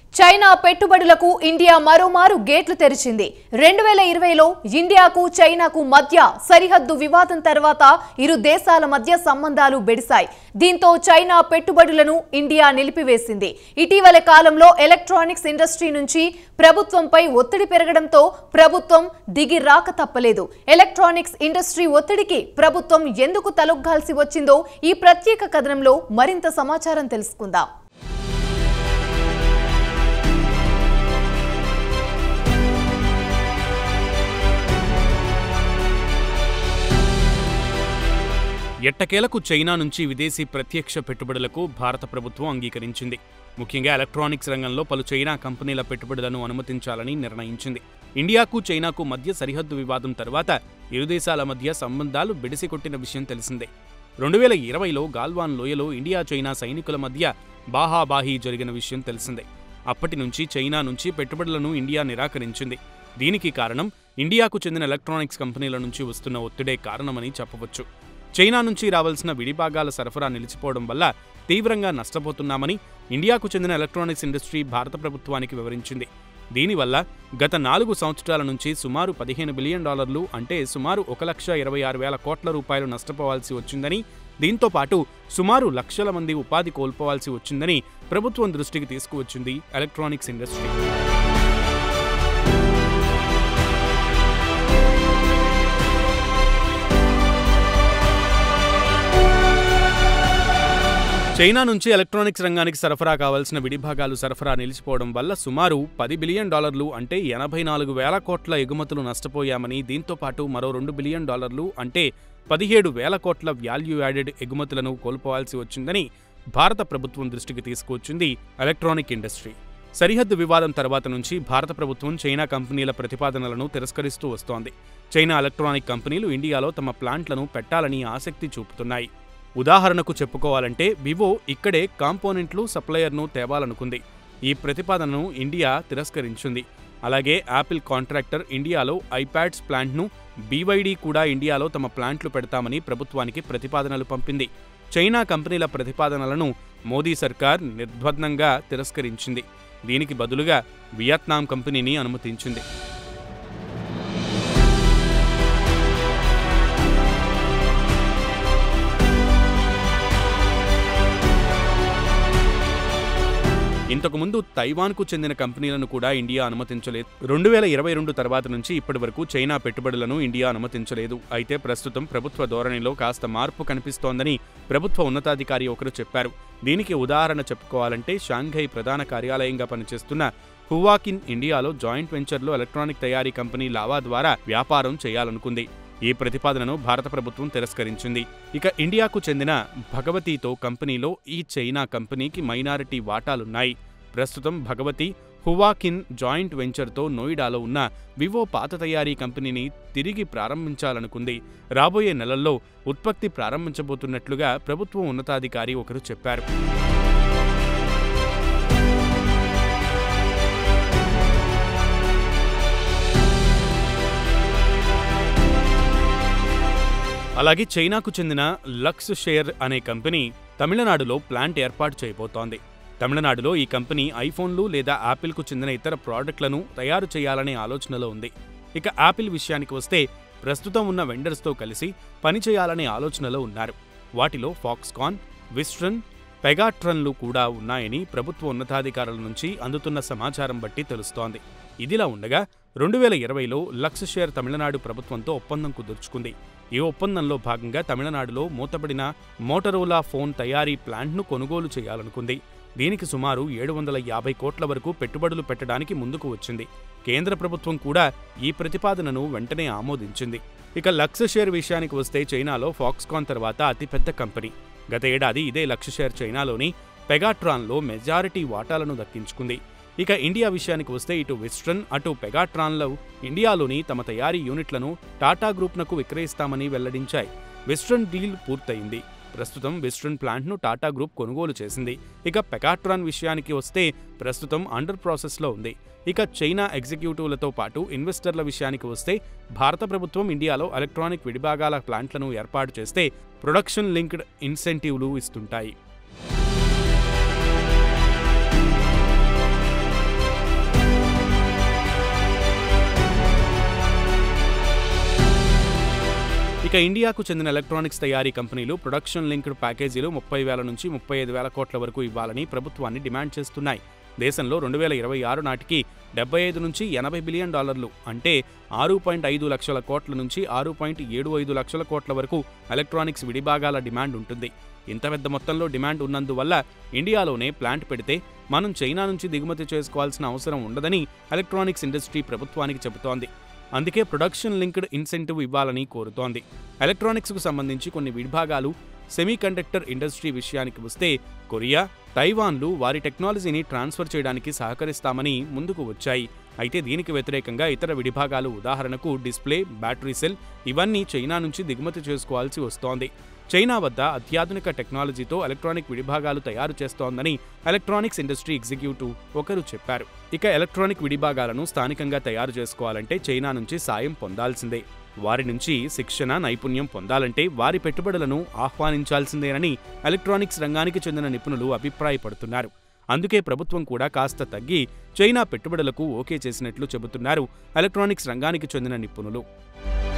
China పెట్టుబడులకు India మరోమారు గేట్లు తెరిచింది రెండు వేల ఇరవైలో ఇండియాకు చైనాకు మధ్య సరిహద్దు వివాదం తర్వాత ఇరు దేశాల మధ్య సంబంధాలు బెడిశాయి దీంతో చైనా పెట్టుబడులను ఇండియా నిలిపివేసింది ఇటీవల కాలంలో ఎలక్ట్రానిక్స్ ఇండస్ట్రీ నుంచి ప్రభుత్వంపై ఒత్తిడి పెరగడంతో ప్రభుత్వం దిగి రాక తప్పలేదు ఎలక్ట్రానిక్స్ ఇండస్ట్రీ ఒత్తిడికి ప్రభుత్వం ఎందుకు తలొగ్గాల్సి వచ్చిందో ఈ ప్రత్యేక కథనంలో మరింత సమాచారం తెలుసుకుందాం ఎట్టకేలకు చైనా నుంచి విదేశీ ప్రత్యక్ష పెట్టుబడులకు భారత ప్రభుత్వం అంగీకరించింది ముఖ్యంగా ఎలక్ట్రానిక్స్ రంగంలో పలు చైనా కంపెనీల పెట్టుబడులను అనుమతించాలని నిర్ణయించింది ఇండియాకు చైనాకు మధ్య సరిహద్దు వివాదం తర్వాత ఇరు దేశాల మధ్య సంబంధాలు బెడిసికొట్టిన విషయం తెలిసిందే రెండు వేల ఇరవైలో గాల్వాన్ లోయలో ఇండియా చైనా సైనికుల మధ్య బాహాబాహీ జరిగిన విషయం తెలిసిందే అప్పటి నుంచి చైనా నుంచి పెట్టుబడులను ఇండియా నిరాకరించింది దీనికి కారణం ఇండియాకు చెందిన ఎలక్ట్రానిక్స్ కంపెనీల నుంచి వస్తున్న ఒత్తిడే కారణమని చెప్పవచ్చు చైనా నుంచి రావాల్సిన విడిభాగాల సరఫరా నిలిచిపోవడం వల్ల తీవ్రంగా నష్టపోతున్నామని ఇండియాకు చెందిన ఎలక్ట్రానిక్స్ ఇండస్ట్రీ భారత ప్రభుత్వానికి వివరించింది దీనివల్ల గత నాలుగు సంవత్సరాల నుంచి సుమారు పదిహేను బిలియన్ డాలర్లు అంటే సుమారు ఒక లక్ష ఇరవై ఆరు వేల కోట్ల రూపాయలు నష్టపోవాల్సి వచ్చిందని దీంతో పాటు సుమారు లక్షల మంది ఉపాధి కోల్పోవాల్సి వచ్చిందని ప్రభుత్వం దృష్టికి తీసుకువచ్చింది ఎలక్ట్రానిక్స్ ఇండస్ట్రీ చైనా నుంచి ఎలక్ట్రానిక్స్ రంగానికి సరఫరా కావాల్సిన విడిభాగాలు సరఫరా నిలిచిపోవడం వల్ల సుమారు పది బిలియన్ డాలర్లు అంటే ఎనభై నాలుగు వేల కోట్ల ఎగుమతులు నష్టపోయామని దీంతో పాటు మరో రెండు బిలియన్ డాలర్లు అంటే పదిహేడు వేల కోట్ల వాల్యూ యాడెడ్ ఎగుమతులను కోల్పోవాల్సి వచ్చిందని భారత ప్రభుత్వం దృష్టికి తీసుకువచ్చింది ఎలక్ట్రానిక్ ఇండస్ట్రీ సరిహద్దు వివాదం తర్వాత నుంచి భారత ప్రభుత్వం చైనా కంపెనీల ప్రతిపాదనలను తిరస్కరిస్తూ వస్తోంది చైనా ఎలక్ట్రానిక్ కంపెనీలు ఇండియాలో తమ ప్లాంట్లను పెట్టాలని ఆసక్తి చూపుతున్నాయి ఉదాహరణకు చెప్పుకోవాలంటే వివో ఇక్కడే కాంపోనెంట్లు సప్లయర్ను తేవాలనుకుంది ఈ ప్రతిపాదనను ఇండియా తిరస్కరించింది అలాగే యాపిల్ కాంట్రాక్టర్ ఇండియాలో ఐప్యాడ్స్ ప్లాంట్ను బీవైడీ కూడా ఇండియాలో తమ ప్లాంట్లు పెడతామని ప్రభుత్వానికి ప్రతిపాదనలు పంపింది చైనా కంపెనీల ప్రతిపాదనలను మోదీ సర్కార్ నిర్బంధంగా తిరస్కరించింది దీనికి బదులుగా వియత్నాం కంపెనీని అనుమతించింది ఇంతకుముందు తైవాన్కు చెందిన కంపెనీలను కూడా ఇండియా అనుమతించలేదు రెండు వేల ఇరవై రెండు తర్వాత నుంచి ఇప్పటి వరకు చైనా పెట్టుబడులను ఇండియా అనుమతించలేదు అయితే ప్రస్తుతం ప్రభుత్వ ధోరణిలో కాస్త మార్పు కనిపిస్తోందని ప్రభుత్వ ఉన్నతాధికారి ఒకరు చెప్పారు దీనికి ఉదాహరణ చెప్పుకోవాలంటే షాంఘై ప్రధాన కార్యాలయంగా పనిచేస్తున్న హువాకిన్ ఇండియాలో జాయింట్ వెంచర్లో ఎలక్ట్రానిక్ తయారీ కంపెనీ లావా ద్వారా వ్యాపారం చేయాలనుకుంది ఈ ప్రతిపాదనను భారత ప్రభుత్వం తిరస్కరించింది ఇక ఇండియాకు చెందిన భగవతితో కంపెనీలో ఈ చైనా కంపెనీకి మైనారిటీ వాటాలున్నాయి ప్రస్తుతం భగవతి హువాకిన్ జాయింట్ వెంచర్తో నోయిడాలో ఉన్న వివో పాత తయారీ కంపెనీని తిరిగి ప్రారంభించాలనుకుంది రాబోయే నెలల్లో ఉత్పత్తి ప్రారంభించబోతున్నట్లుగా ప్రభుత్వం ఉన్నతాధికారి ఒకరు చెప్పారు అలాగే చైనాకు చెందిన లక్స్ షేర్ అనే కంపెనీ తమిళనాడులో ప్లాంట్ ఏర్పాటు చేయబోతోంది తమిళనాడులో ఈ కంపెనీ ఐఫోన్లు లేదా యాపిల్కు చెందిన ఇతర ప్రోడక్ట్లను తయారు చేయాలనే ఆలోచనలో ఉంది ఇక యాపిల్ విషయానికి వస్తే ప్రస్తుతం ఉన్న వెండర్స్తో కలిసి పనిచేయాలనే ఆలోచనలో ఉన్నారు వాటిలో ఫాక్స్కాన్ విస్ట్రన్ పెగాట్రన్లు కూడా ఉన్నాయని ప్రభుత్వ ఉన్నతాధికారుల నుంచి అందుతున్న సమాచారం బట్టి తెలుస్తోంది ఇదిలా ఉండగా రెండు వేల ఇరవైలో లక్స్ షేర్ తమిళనాడు ప్రభుత్వంతో ఒప్పందం కుదుర్చుకుంది ఈ ఒప్పందంలో భాగంగా తమిళనాడులో మూతబడిన మోటరోలా ఫోన్ తయారీ ప్లాంట్ను కొనుగోలు చేయాలనుకుంది దీనికి సుమారు ఏడు వందల యాభై కోట్ల వరకు పెట్టుబడులు పెట్టడానికి ముందుకు వచ్చింది కేంద్ర ప్రభుత్వం కూడా ఈ ప్రతిపాదనను వెంటనే ఆమోదించింది ఇక లక్స్ షేర్ విషయానికి వస్తే చైనాలో ఫాక్స్కాన్ తర్వాత అతిపెద్ద కంపెనీ గత ఏడాది ఇదే లక్స్ షేర్ చైనాలోని పెగాట్రాన్లో మెజారిటీ వాటాలను దక్కించుకుంది ఇక ఇండియా విషయానికి వస్తే ఇటు వెస్ట్రన్ అటు పెగాట్రాన్లో ఇండియాలోని తమ తయారీ యూనిట్లను టాటా గ్రూప్నకు విక్రయిస్తామని వెల్లడించాయి వెస్ట్రన్ డీల్ పూర్తయింది ప్రస్తుతం వెస్ట్రన్ ప్లాంట్ను టాటా గ్రూప్ కొనుగోలు చేసింది ఇక పెకాట్రాన్ విషయానికి వస్తే ప్రస్తుతం అండర్ ప్రాసెస్లో ఉంది ఇక చైనా ఎగ్జిక్యూటివ్లతో పాటు ఇన్వెస్టర్ల విషయానికి వస్తే భారత ప్రభుత్వం ఇండియాలో ఎలక్ట్రానిక్ విడిభాగాల ప్లాంట్లను ఏర్పాటు చేస్తే ప్రొడక్షన్ లింక్డ్ ఇన్సెంటివ్లు ఇస్తుంటాయి ఇక ఇండియాకు చెందిన ఎలక్ట్రానిక్స్ తయారీ కంపెనీలు ప్రొడక్షన్ లింక్డ్ ప్యాకేజీలు ముప్పై వేల నుంచి ముప్పై ఐదు వేల కోట్ల వరకు ఇవ్వాలని ప్రభుత్వాన్ని డిమాండ్ చేస్తున్నాయి దేశంలో రెండు వేల ఇరవై ఆరు నాటికి డెబ్బై ఐదు నుంచి ఎనభై బిలియన్ డాలర్లు అంటే ఆరు పాయింట్ ఐదు లక్షల కోట్ల నుంచి ఆరు పాయింట్ ఏడు ఐదు లక్షల కోట్ల వరకు ఎలక్ట్రానిక్స్ విడిభాగాల డిమాండ్ ఉంటుంది ఇంత పెద్ద మొత్తంలో డిమాండ్ ఉన్నందువల్ల ఇండియాలోనే ప్లాంట్ పెడితే మనం చైనా నుంచి దిగుమతి చేసుకోవాల్సిన అవసరం ఉండదని ఎలక్ట్రానిక్స్ ఇండస్ట్రీ ప్రభుత్వానికి చెబుతోంది అందుకే ప్రొడక్షన్ లింక్డ్ ఇన్సెంటివ్ ఇవ్వాలని కోరుతోంది ఎలక్ట్రానిక్స్కు సంబంధించి కొన్ని విభాగాలు సెమీకండక్టర్ ఇండస్ట్రీ విషయానికి వస్తే కొరియా తైవాన్లు వారి టెక్నాలజీని ట్రాన్స్ఫర్ చేయడానికి సహకరిస్తామని ముందుకు వచ్చాయి అయితే దీనికి వ్యతిరేకంగా ఇతర విడిభాగాలు ఉదాహరణకు డిస్ప్లే బ్యాటరీ సెల్ ఇవన్నీ చైనా నుంచి దిగుమతి చేసుకోవాల్సి వస్తోంది చైనా వద్ద అత్యాధునిక టెక్నాలజీతో ఎలక్ట్రానిక్ విడిభాగాలు తయారు చేస్తోందని ఎలక్ట్రానిక్స్ ఇండస్ట్రీ ఎగ్జిక్యూటివ్ ఒకరు చెప్పారు ఇక ఎలక్ట్రానిక్ విడిభాగాలను స్థానికంగా తయారు చేసుకోవాలంటే చైనా నుంచి సాయం పొందాల్సిందే వారి నుంచి శిక్షణ నైపుణ్యం పొందాలంటే వారి పెట్టుబడులను ఆహ్వానించాల్సిందేనని ఎలక్ట్రానిక్స్ రంగానికి చెందిన నిపుణులు అభిప్రాయపడుతున్నారు అందుకే ప్రభుత్వం కూడా కాస్త తగ్గి చైనా పెట్టుబడులకు ఓకే చేసినట్లు చెబుతున్నారు ఎలక్ట్రానిక్స్ రంగానికి చెందిన నిపుణులు